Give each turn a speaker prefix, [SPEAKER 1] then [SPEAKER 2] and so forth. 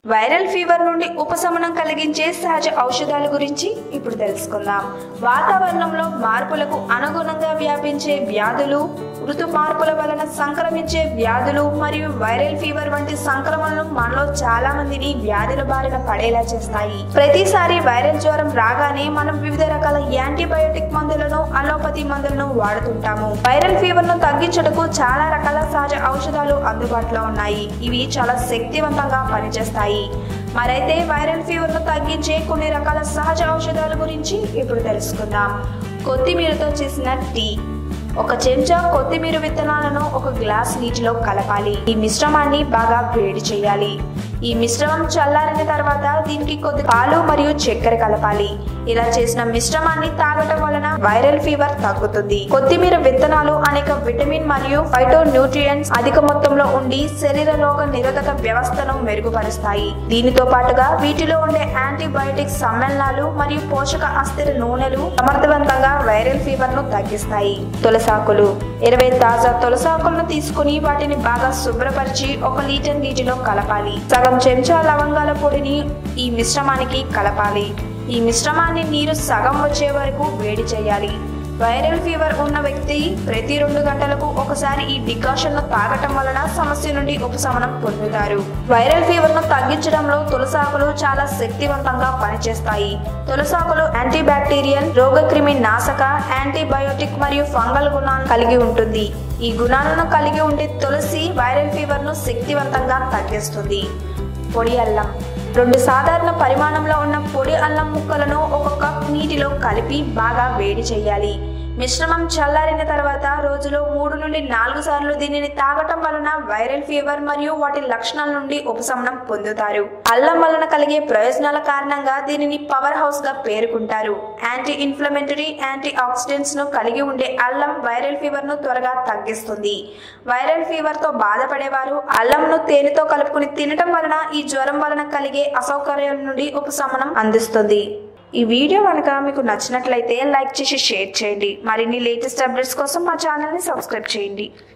[SPEAKER 1] viral fever నుండి ఉపశమనం కలిగించే సహజ ఔషధాల గురించి ఇప్పుడు తెలుసుకుందాం వాతావరణంలో మార్పులకు అనుగుణంగా వ్యాపించే వ్యాధులు ఋతు మార్పుల వలన సంక్రమించే వ్యాధులు మరియు వైరల్ ఫీవర్ వంటి సంక్రమణలు మనలో చాలా మందిని వ్యాధుల బారిన పడేలా చేస్తాయి ప్రతిసారి వైరల్ జ్వరం రాగానే మనం వివిధ రకాల యాంటీబయోటిక్ మందులను అలోపతి మందులను వాడుతుంటాము వైరల్ ఫీవర్ ను తగ్గించుటకు చాలా రకాల సహజ ఔషధాలు అందుబాటులో ఉన్నాయి ఇవి చాలా శక్తివంతంగా పనిచేస్తాయి మరైతే వైరల్ ఫీవర్ ను తగ్గించే కొన్ని రకాల సహజ ఔషధాల గురించి ఇప్పుడు తెలుసుకుందాం కొత్తిమీరతో చేసిన టీ ఒక చెంచా కొత్తిమీర విత్తనాలను ఒక గ్లాస్ నీటిలో కలపాలి ఈ మిశ్రమాన్ని బాగా వేడి చేయాలి ఈ మిశ్రమం చల్లారిన తర్వాత దీనికి కొద్ది పాలు మరియు చక్కెర కలపాలి ఇలా చేసిన మిశ్రమాన్ని తాగటం వలన వైరల్ ఫీవర్ తగ్గుతుంది కొత్తిమీర విత్తనాలు అనేక విటమిన్ మరియు ఫైటో న్యూట్రియంట్స్ అధిక మొత్తంలో ఉండి శరీర రోగ నిరోధక వ్యవస్థను మెరుగుపరుస్తాయి దీనితో పాటుగా వీటిలో ఉండే యాంటీబయోటిక్ సమ్మేళనాలు మరియు పోషక అస్థిర నూనెలు సమర్థవంతంగా వైరల్ ఫీవర్ ను తగ్గిస్తాయి తులసాకులు ఇరవై తాజా తులసాకులను తీసుకుని వాటిని బాగా శుభ్రపరిచి ఒక లీటర్ నీటిలో కలపాలి సగం చెంచా లవంగాల పొడిని ఈ మిశ్రమానికి కలపాలి ఈ మిశ్రమాన్ని నీరు సగం వచ్చే వరకు వేడి చేయాలి వైరల్ ఫీవర్ ఉన్న వ్యక్తి ప్రతి రెండు గంటలకు ఒకసారి ఈ డికాషన్ ను తాగటం వలన సమస్య నుండి ఉపశమనం పొందుతారు వైరల్ ఫీవర్ ను తగ్గించడంలో తులసాకులు చాలా శక్తివంతంగా పనిచేస్తాయి తులసాకులు యాంటీ బ్యాక్టీరియల్ రోగక్రిమి నాశక యాంటీబయోటిక్ మరియు ఫంగల్ గుణాలను కలిగి ఉంటుంది ఈ గుణాలను కలిగి ఉండే తులసి వైరల్ ఫీవర్ ను శక్తివంతంగా తగ్గిస్తుంది పొడి అల్లం రెండు సాధారణ పరిమాణంలో ఉన్న పొడి అల్లం ముక్కలను ఒక కప్ నీటిలో కలిపి బాగా వేడి చేయాలి మిశ్రమం చల్లారిన తర్వాత రోజులో మూడు నుండి నాలుగు సార్లు దీనిని తాగటం వలన వైరల్ ఫీవర్ మరియు వాటి లక్షణాల నుండి ఉపశమనం పొందుతారు అల్లం వలన కలిగే ప్రయోజనాల కారణంగా దీనిని పవర్ హౌస్ గా పేర్కొంటారు యాంటీ ఇన్ఫ్లమేటరీ యాంటీ ఆక్సిడెంట్స్ ను కలిగి ఉండే అల్లం వైరల్ ఫీవర్ ను త్వరగా తగ్గిస్తుంది వైరల్ ఫీవర్ తో బాధపడేవారు అల్లంను తేనెతో కలుపుకుని తినటం వలన ఈ జ్వరం వలన కలిగే అసౌకర్యాల నుండి ఉపశమనం అందిస్తుంది ఈ వీడియో కనుక మీకు నచ్చినట్లయితే లైక్ చేసి షేర్ చేయండి మరిన్ని లేటెస్ట్ అప్డేట్స్ కోసం మా ఛానల్ని సబ్స్క్రైబ్ చేయండి